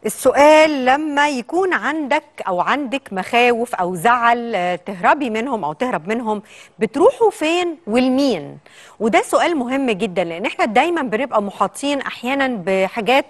السؤال لما يكون عندك او عندك مخاوف او زعل آه، تهربي منهم او تهرب منهم بتروحوا فين والمين وده سؤال مهم جدا لان احنا دايما بنبقى محاطين احيانا بحاجات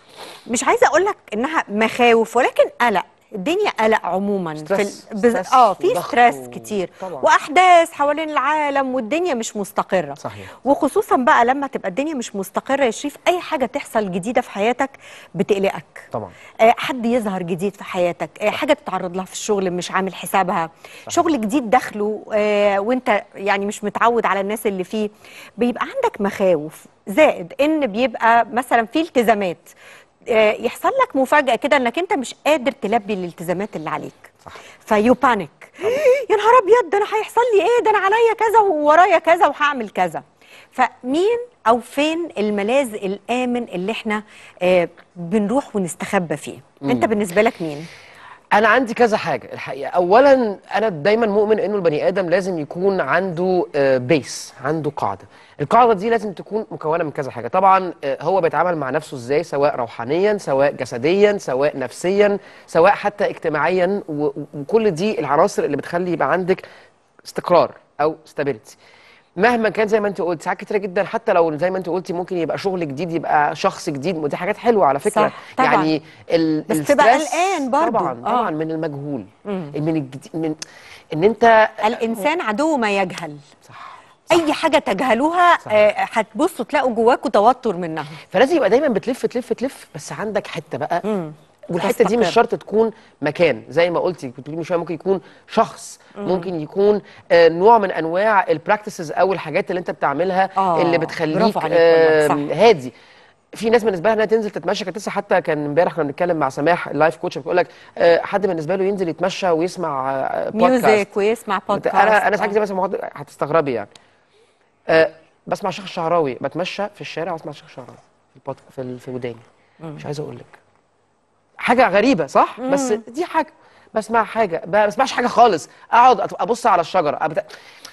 مش عايزه اقول لك انها مخاوف ولكن قلق الدنيا قلق عموما ستريس- ال- بز- ستريس اه في وضغط ستريس و- كتير طبعاً. واحداث حوالين العالم والدنيا مش مستقره صحيح. وخصوصا بقى لما تبقى الدنيا مش مستقره يا شريف اي حاجه تحصل جديده في حياتك بتقلقك طبعا آه، حد يظهر جديد في حياتك آه، حاجه تتعرض لها في الشغل مش عامل حسابها شغل جديد داخله آه، وانت يعني مش متعود على الناس اللي فيه بيبقى عندك مخاوف زائد ان بيبقى مثلا في التزامات آه، يحصل لك مفاجاه كده انك انت مش قادر تلبي الالتزامات اللي عليك صح. فيو بانيك يا نهار ابيض ده انا هيحصل لي ايه ده انا عليا كذا وورايا كذا وهعمل كذا فمين او فين الملاذ الامن اللي احنا آه بنروح ونستخبى فيه انت بالنسبه لك مين انا عندي كذا حاجه الحقيقه اولا انا دايما مؤمن انه البني ادم لازم يكون عنده بيس عنده قاعده القاعده دي لازم تكون مكونه من كذا حاجه طبعا آه، هو بيتعامل مع نفسه ازاي سواء روحانيا سواء جسديا سواء نفسيا سواء حتى اجتماعيا و- و- وكل دي العناصر اللي بتخلي يبقى عندك استقرار او stability مهما كان زي ما انت قلت ساعات كتيره جدا حتى لو زي ما انت قلتي ممكن يبقى شغل جديد يبقى شخص جديد ودي حاجات حلوه على فكره صح، طبعاً. يعني ال بس تبقى الستريس قلقان برضو. طبعا آه. طبعا من المجهول من الجديد من ان انت الانسان عدو ما يجهل صح اي حاجه تجهلوها صح. آه، هتبصوا تلاقوا جواكوا توتر منها فلازم يبقى دايما بتلف تلف تلف بس عندك حته بقى والحته دي مش تستقر. شرط تكون مكان زي ما قلتي كنت بتقولي من شويه ممكن يكون شخص ممكن يكون آه نوع من انواع البراكتسز او الحاجات اللي انت بتعملها آه، اللي بتخليك برافو عليك والله، صح. آه هادي في ناس بالنسبه لها انها تنزل تتمشى كانت لسه حتى كان امبارح كنا بنتكلم مع سماح اللايف كوتش بتقول لك آه حد بالنسبه له ينزل يتمشى ويسمع آه بودكاست ميوزك ويسمع بودكاست انا انا ساعات آه. كتير مثلا مواضيع- هتستغربي يعني أه بسمع شيخ الشعراوي بتمشى في الشارع واسمع شيخ الشعراوي في البود... في, ال... في وداني مش عايز اقول لك حاجه غريبه صح بس دي حاجه بسمع حاجه ما بسمعش حاجه خالص اقعد أت- ابص على الشجره أبت...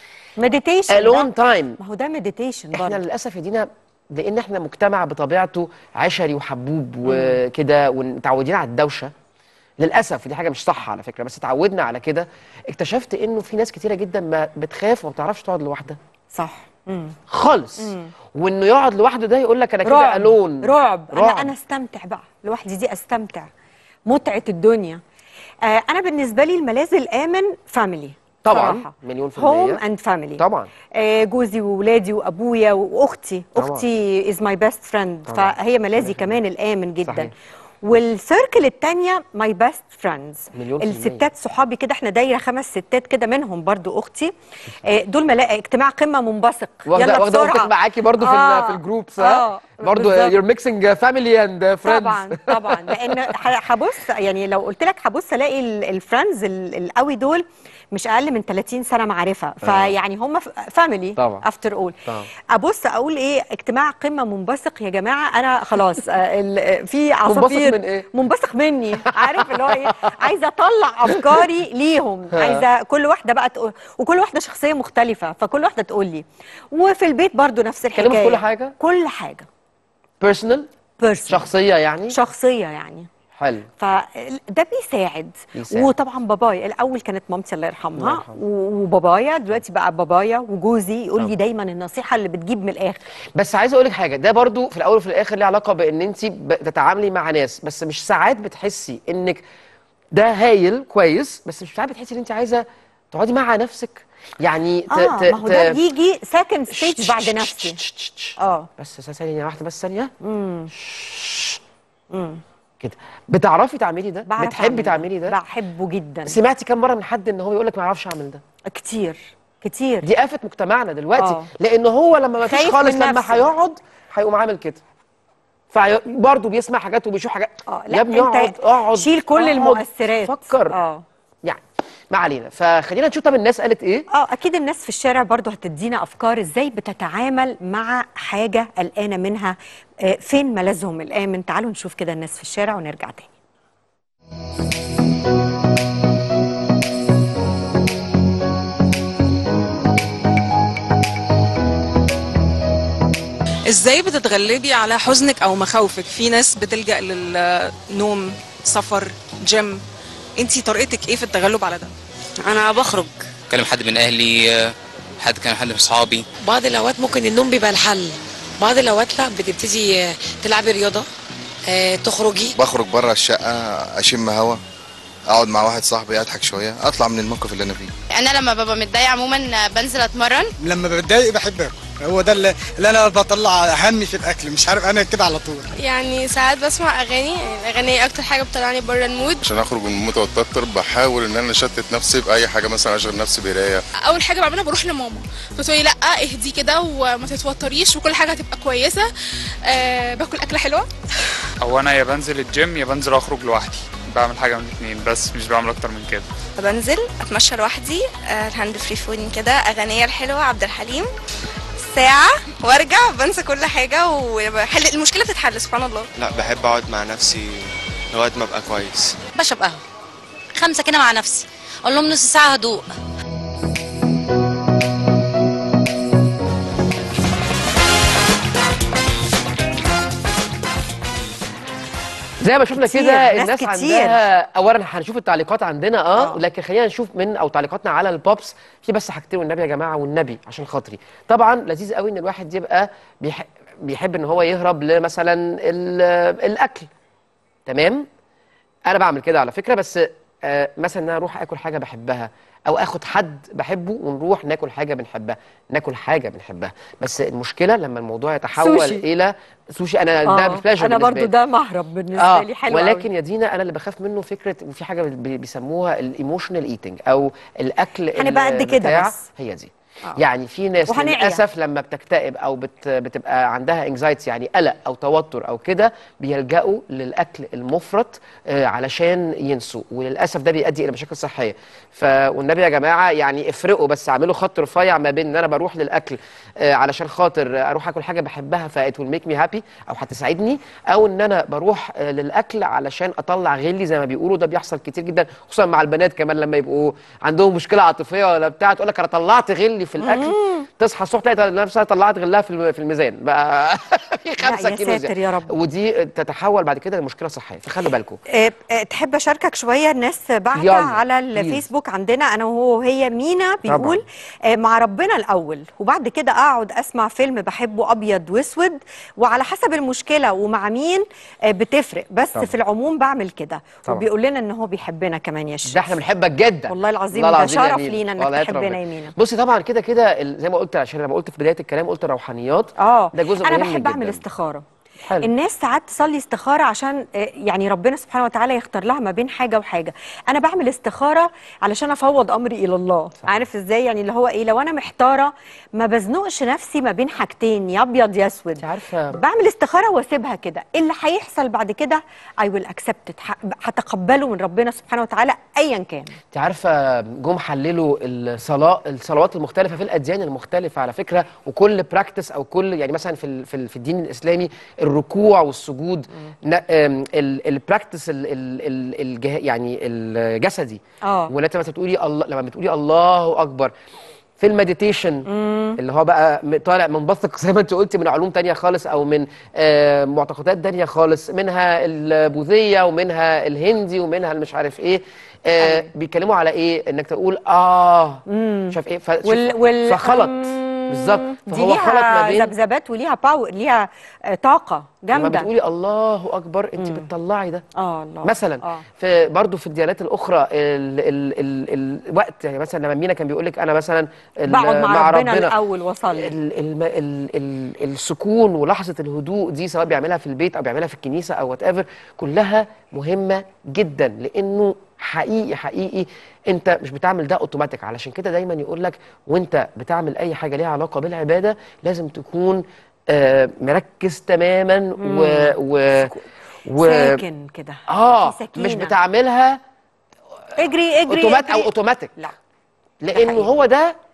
مديتيشن الون تايم ما هو ده مديتيشن احنا برضه للاسف يا دينا لان احنا مجتمع بطبيعته عشري وحبوب وكده ومتعودين على الدوشه للاسف دي حاجه مش صح على فكره بس اتعودنا على كده اكتشفت انه في ناس كتيره جدا ما بتخاف وما بتعرفش تقعد لوحدها صح مم. خالص وانه يقعد لوحده ده يقول لك انا كده رعب الون رعب انا رعب. انا استمتع بقى لوحدي دي استمتع متعه الدنيا آه انا بالنسبه لي الملاذ الامن فاميلي طبعاً، مليون في هوم المية. اند فاميلي طبعا آه جوزي وولادي وابويا واختي طبعاً. اختي از ماي بيست فريند طبعاً. فهي ملاذي كمان الامن جدا صحيح. والسيركل التانية ماي بيست فريندز مليون في المية. الستات صحابي كده احنا دايره خمس ستات كده منهم برضو اختي آه دول ملا... اجتماع قمه منبثق واخده واخده بسرعة. اختك معاكي برضو في آه، ال في الجروبس آه، ها برضو بالظبط. يور ميكسنج فاميلي اند فريندز طبعا طبعا لان ح- هبص يعني لو قلت لك هبص الاقي الفريندز القوي دول مش اقل من 30 سنه معرفه فيعني هم فاميلي طبعاً. افتر اول طبعاً. ابص اقول ايه اجتماع قمه منبثق يا جماعه انا خلاص آه، ال- في عصافير من إيه؟ منبثق مني عارف اللي هو ايه عايزه اطلع افكاري ليهم عايزه كل واحده بقى تقول وكل واحده شخصيه مختلفه فكل واحده تقول لي وفي البيت برضو نفس تتكلموا في الحكايه كل حاجة؟ كل حاجه بيرسونال بيرسون شخصيه يعني شخصيه يعني حلو فده بيساعد. بيساعد. وطبعا بابايا الاول كانت مامتي الله الله يرحمها يرحمها. و- وبابايا دلوقتي بقى بابايا وجوزي يقول لي طبعا. دايما النصيحه اللي بتجيب من الاخر بس عايز اقول لك حاجه ده برضو في الاول وفي الاخر ليه علاقه بان انت بتتعاملي مع ناس بس مش ساعات بتحسي انك ده هايل كويس بس مش ساعات بتحسي ان انت عايزه تقعدي مع نفسك يعني ت اه ت ما هو ده ت- بيجي سكند ستيج بعد نفسي اه بس ثانيه واحده بس ثانيه كده بتعرفي تعملي ده بعرف بتحبي أعمل تعملي ده بحبه جدا سمعتي كم مره من حد ان هو يقول لك ما اعرفش اعمل ده كتير كتير دي آفة مجتمعنا دلوقتي آه. لان هو لما ما فيش خايف خالص من لما نفسه. هيقعد هيقوم عامل كده فبرضه بيسمع حاجات وبيشوف حاجات اه يا ابني اقعد اقعد شيل كل اقعد، المؤثرات فكر اه يعني ما علينا فخلينا نشوف طب الناس قالت ايه اه اكيد الناس في الشارع برضو هتدينا افكار ازاي بتتعامل مع حاجه قلقانه منها آه، فين ملاذهم الامن تعالوا نشوف كده الناس في الشارع ونرجع تاني ازاي بتتغلبي على حزنك او مخاوفك في ناس بتلجأ للنوم سفر جيم انتي طريقتك ايه في التغلب على ده انا بخرج كلم حد من اهلي آه، حد كان حد من اصحابي بعض الاوقات ممكن النوم بيبقى الحل بعض الاوقات لا بتبتدي آه، تلعبي رياضه آه، تخرجي بخرج بره الشقة أشم هوا أقعد مع واحد صاحبي أضحك شوية أطلع من الموقف اللي أنا فيه انا لما ببقى متضايقه عموما بنزل اتمرن لما بتضايق بحب اكل هو ده اللي, اللي انا بطلع همي في الاكل مش عارف انا كده على طول يعني ساعات بسمع اغاني يعني الاغاني هي اكتر حاجه بتطلعني بره المود عشان أخرج من المود والتوتر بحاول إن أنا أشتت نفسي بأي حاجة مثلا أشغل نفسي بقراية اول حاجه بعملها بروح لماما بتقولي لا اهدي كده وما تتوتريش وكل حاجه هتبقى كويسه أه باكل اكله حلوه هو انا يا بنزل الجيم يا بنزل اخرج لوحدي بعمل حاجه من الاثنين بس مش بعمل اكتر من كده بنزل اتمشى لوحدي آه، الهاند فري فون كده اغنيه الحلوه عبد الحليم ساعه وارجع بنسى كل حاجه وبحل المشكله بتتحل سبحان الله لا بحب اقعد مع نفسي لغايه ما ابقى كويس بشرب قهوه خمسه كده مع نفسي اقول لهم نص ساعه هدوء زي ما شفنا كتير، كده ناس الناس كتير. عندها اولا هنشوف التعليقات عندنا اه, آه. لكن خلينا نشوف من او تعليقاتنا على البوبس في بس حاجتين والنبي يا جماعه والنبي عشان خاطري طبعا لذيذ قوي ان الواحد يبقى بيح... بيحب ان هو يهرب لمثلا ال... الاكل تمام انا بعمل كده على فكره بس آه مثلا ان انا اروح اكل حاجه بحبها او اخد حد بحبه ونروح ناكل حاجه بنحبها ناكل حاجه بنحبها بس المشكله لما الموضوع يتحول سوشي. الى سوشي انا ده آه، بليجر انا بالنسبة برضو لي. ده مهرب بالنسبه اه لي حلو ولكن قوي. يا دينا انا اللي بخاف منه فكره وفي حاجه بي- بيسموها الايموشنال ايتنج او الاكل هنبقى قد كده بتاع- بس. هي دي آه. يعني في ناس وهنعيا. للاسف لما بتكتئب او بت بتبقى عندها انكزايتي يعني قلق او توتر او كده بيلجأوا للاكل المفرط آه علشان ينسوا وللاسف ده بيؤدي الى مشاكل صحيه ف والنبي يا جماعه يعني افرقوا بس اعملوا خط رفيع ما بين ان انا بروح للاكل آه علشان خاطر اروح اكل حاجه بحبها فات ويل ميك مي هابي او هتسعدني او ان انا بروح آه للاكل علشان اطلع غلي زي ما بيقولوا ده بيحصل كتير جدا خصوصا مع البنات كمان لما يبقوا عندهم مشكله عاطفيه ولا بتاع تقول لك انا طلعت غلي في الاكل تصحى الصبح تلاقي نفسها طلعت غلها في الم- في الميزان بقى في لا، 5 يا كيلو ساتر زيادة. يا رب. ودي تتحول بعد كده لمشكله صحيه فخلوا بالكم آه، آه، تحب اشاركك شويه الناس بعتها يلا، على بليز. الفيسبوك عندنا انا وهو وهي مينا بيقول آه، مع ربنا الاول وبعد كده اقعد اسمع فيلم بحبه ابيض واسود وعلى حسب المشكله ومع مين آه، بتفرق بس طبعا. في العموم بعمل كده طبعا. وبيقول لنا ان هو بيحبنا كمان يا شيخ ده احنا بنحبك جدا والله العظيم والله ده العظيم يا شرف مينا. لينا انك والله تحبنا ربنا. يا مينا بصي طبعا كده كده ال- زي ما قلت عشان لما قلت في بدايه الكلام قلت الروحانيات اه ده جزء انا مهم بحب اعمل جداً. استخاره حلو. الناس ساعات تصلي استخاره عشان آه، يعني ربنا سبحانه وتعالى يختار لها ما بين حاجه وحاجه انا بعمل استخاره علشان افوض امري الى الله صح. عارف ازاي يعني اللي هو ايه لو انا محتاره ما بزنقش نفسي ما بين حاجتين يا ابيض يا اسود انت عارفه بعمل استخاره واسيبها كده اللي هيحصل بعد كده اي ويل اكسبت هتقبله من ربنا سبحانه وتعالى ايا كان انت عارفه جم حللوا الصلاه الصلوات المختلفه في الاديان المختلفه على فكره وكل براكتس او كل يعني مثلا في ال- في ال- في الدين الاسلامي الركوع والسجود البراكتس يعني الجسدي اه ولا انت مثلا بتقولي الله لما بتقولي الله اكبر في المديتيشن اللي هو بقى م- طالع منبثق زي ما انت قلتي من علوم تانية خالص او من آه، معتقدات تانية خالص منها البوذية ومنها الهندي ومنها المش عارف ايه آه بيتكلموا على ايه انك تقول اه مش عارف ايه ف- وال وال فخلط أم، بالظبط دي فهو خلط ما ليها بين ذبذبات وليها باور ليها آه، طاقه لما جامده بتقولي الله اكبر انت بتطلعي ده اه الله مثلا اه في برضه في الديانات الاخرى ال ال ال الوقت يعني مثلا لما مينا كان بيقول لك انا مثلا ال- بقعد مع, ربنا, الاول واصلي ال ال ال ال السكون ولحظه الهدوء دي سواء بيعملها في البيت او بيعملها في الكنيسه او وات ايفر كلها مهمه جدا لانه حقيقي حقيقي انت مش بتعمل ده اوتوماتيك علشان كده دايما يقول لك وانت بتعمل اي حاجه ليها علاقه بالعباده لازم تكون آه مركز تماما و, و, و ساكن كده اه في سكينة. مش بتعملها اجري اجري اوتومات او اجري. اوتوماتيك لا لانه حقيقي. هو ده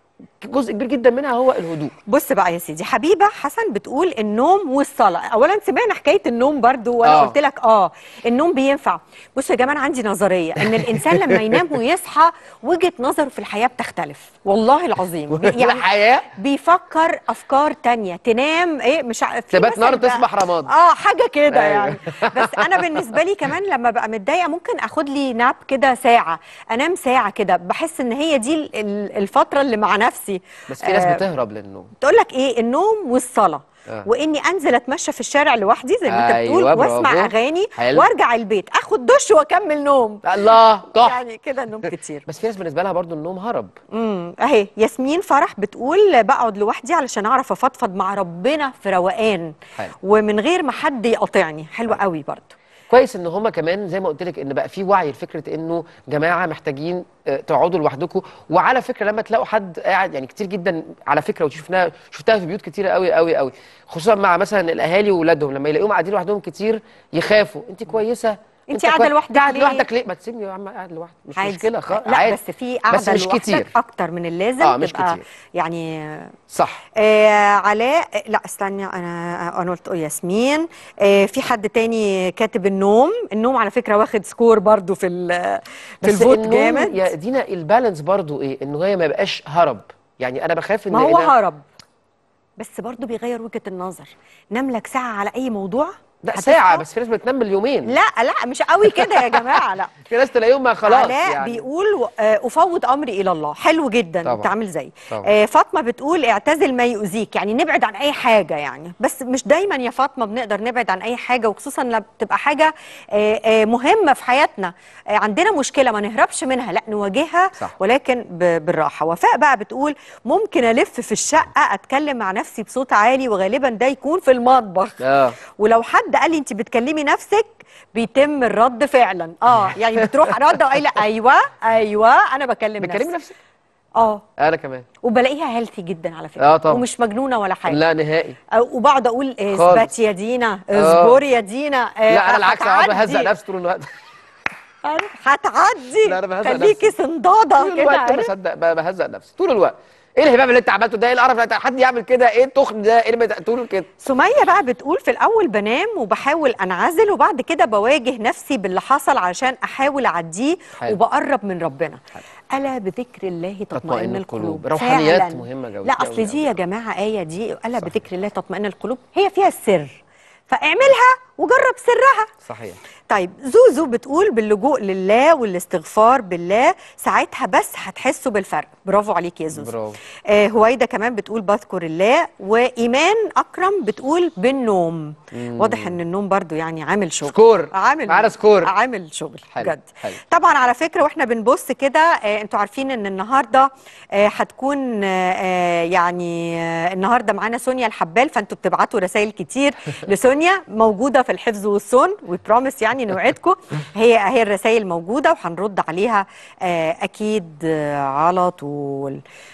جزء كبير جدا منها هو الهدوء بص بقى يا سيدي حبيبه حسن بتقول النوم والصلاه اولا سمعنا حكايه النوم برضو وانا آه. قلت لك اه النوم بينفع بص يا جماعه أنا عندي نظريه ان الانسان لما ينام ويصحى وجهه نظره في الحياه بتختلف والله العظيم بي- الحياه بيفكر افكار تانية تنام ايه مش ع- في تبات مثل نار بقى- تصبح رماد اه حاجه كده أيوة. يعني بس انا بالنسبه لي كمان لما ببقى متضايقه ممكن اخد لي ناب كده ساعه انام ساعه كده بحس ان هي دي ال- ال- الفتره اللي مع نفسي بس في ناس آه، بتهرب للنوم تقول لك ايه النوم والصلاه آه. واني انزل اتمشى في الشارع لوحدي زي ما انت أيوة، بتقول برافو. واسمع اغاني حلو. وارجع البيت اخد دش واكمل نوم الله تحفه يعني كده النوم كتير بس في ناس بالنسبه لها برضو النوم هرب امم اهي ياسمين فرح بتقول بقعد لوحدي علشان اعرف افضفض مع ربنا في روقان حلو. ومن غير ما حد يقاطعني حلو قوي برضو كويس ان هما كمان زي ما قلت لك ان بقى في وعي لفكره انه جماعه محتاجين آه، تقعدوا لوحدكم وعلى فكره لما تلاقوا حد قاعد يعني كتير جدا على فكره وشفناها شفتها في بيوت كتيره قوي قوي قوي خصوصا مع مثلا الاهالي واولادهم لما يلاقيهم قاعدين لوحدهم كتير يخافوا انت كويسه انت أنت قاعده كويس- لوحدك قاعد ليه؟ لوحدك ليه ما تسيبني يا عم قاعد لوحدي مش عادي. مشكله خالص لا عادي. بس في قاعده بس مش لوحدك كتير اكتر من اللازم آه، مش تبقى كتير. يعني صح آه علاء لا استني انا انا قلت ياسمين آه في حد تاني كاتب النوم النوم على فكره واخد سكور برضو في ال- في بس الفوت النوم جامد يا دينا البالانس برضو ايه انه هي ما يبقاش هرب يعني انا بخاف ان ما هو إن- هرب بس برضو بيغير وجهه النظر نام لك ساعه على اي موضوع لا هتصحى؟ ساعه بس في ناس بتنام باليومين لا لا مش قوي كده يا جماعه لا في ناس تلاقيهم ما خلاص علاء يعني بيقول آه، افوض امري الى الله حلو جدا طبعا. انت عامل زي طبعا. آه، فاطمه بتقول اعتزل ما يؤذيك يعني نبعد عن اي حاجه يعني بس مش دايما يا فاطمه بنقدر نبعد عن اي حاجه وخصوصا لما بتبقى حاجه آه، آه، مهمه في حياتنا آه، عندنا مشكله ما نهربش منها لا نواجهها صح. ولكن ب- بالراحه وفاء بقى بتقول ممكن الف في الشقه اتكلم مع نفسي بصوت عالي وغالبا ده يكون في المطبخ اه ولو حد قال لي انت بتكلمي نفسك بيتم الرد فعلا اه يعني بتروح رده وقايله ايوه ايوه انا بكلم بتكلمي نفسي نفسك اه انا كمان وبلاقيها هيلثي جدا على فكره آه طبعا. ومش مجنونه ولا حاجه لا نهائي أو- وبقعد اقول آه، خالص. اثبتي يا دينا آه. اصبري يا دينا آه، لا انا العكس انا قاعد هتعدي. بهزق نفسي طول الوقت هتعدي لا، أنا بهزق خليكي نفسي. صنداده طول كده الوقت عارف؟ بصدق ب- بهزق نفسي طول الوقت ايه الهباب اللي انت عملته ده ايه القرف ده حد يعمل كده ايه التخن ده ايه اللي بت- طول كده سمية بقى بتقول في الأول بنام وبحاول أنعزل وبعد كده بواجه نفسي باللي حصل عشان أحاول أعديه حلو. وبقرب من ربنا ألا بذكر الله تطمئن تطمئن القلوب القلوب. روحانيات فعلاً. مهمة جوي- لا جوي أصل جوي. دي يا جماعة آية دي ألا بذكر الله تطمئن القلوب هي فيها السر فاعملها وجرب سرها صحيح طيب زوزو بتقول باللجوء لله والاستغفار بالله ساعتها بس هتحسوا بالفرق برافو عليك يا زوزو برافو آه هويدا كمان بتقول بذكر الله وايمان اكرم بتقول بالنوم مم. واضح ان النوم برضو يعني عامل شغل سكور عامل معانا سكور عامل شغل حلو بجد حلو طبعا على فكره واحنا بنبص كده آه انتوا عارفين ان النهارده آه هتكون آه آه، يعني آه النهارده معانا سونيا الحبال فانتوا بتبعتوا رسائل كتير لسونيا موجوده في الحفظ والصون وبروميس يعني نوعدكم هي هي الرسائل موجوده وهنرد عليها آه اكيد آه على طول